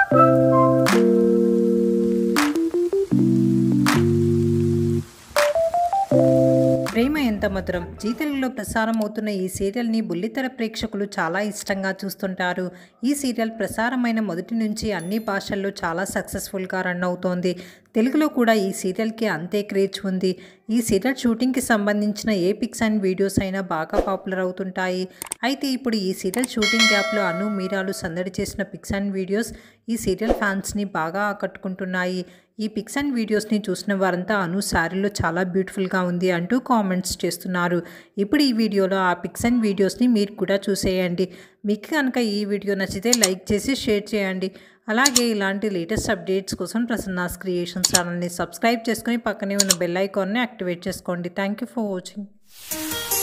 ప్రేమ ఎంత మధురం జీ తెలుగులో ప్రసారం అవుతున్న ఈ సీరియల్ని బుల్లితెర ప్రేక్షకులు చాలా ఇష్టంగా చూస్తుంటారు ఈ సీరియల్ ప్రసారమైన మొదటి నుంచి అన్ని భాషల్లో చాలా సక్సెస్ఫుల్గా రన్ అవుతోంది తెలుగులో కూడా ఈ సీరియల్కి అంతే క్రేజ్ ఉంది ఈ సీరియల్ షూటింగ్కి సంబంధించిన ఏ పిక్స్ అండ్ వీడియోస్ అయినా బాగా పాపులర్ అవుతుంటాయి అయితే ఇప్పుడు ఈ సీరియల్ షూటింగ్ గ్యాప్లో అను మీరాలు సందడి చేసిన పిక్స్ అండ్ వీడియోస్ ఈ సీరియల్ ఫ్యాన్స్ని బాగా ఆకట్టుకుంటున్నాయి ఈ పిక్స్ అండ్ వీడియోస్ని చూసిన వారంతా అను శారీలో చాలా బ్యూటిఫుల్గా ఉంది అంటూ కామెంట్స్ చేస్తున్నారు ఇప్పుడు ఈ వీడియోలో ఆ పిక్స్ అండ్ వీడియోస్ని మీరు కూడా చూసేయండి మీకు కనుక ఈ వీడియో నచ్చితే లైక్ చేసి షేర్ చేయండి అలాగే ఇలాంటి లేటెస్ట్ అప్డేట్స్ కోసం ప్రసన్నాస్ క్రియేషన్స్ ఛానల్ని సబ్స్క్రైబ్ చేసుకుని పక్కనే ఉన్న బెల్ ఐకాన్ని యాక్టివేట్ చేసుకోండి థ్యాంక్ యూ ఫర్ వాచింగ్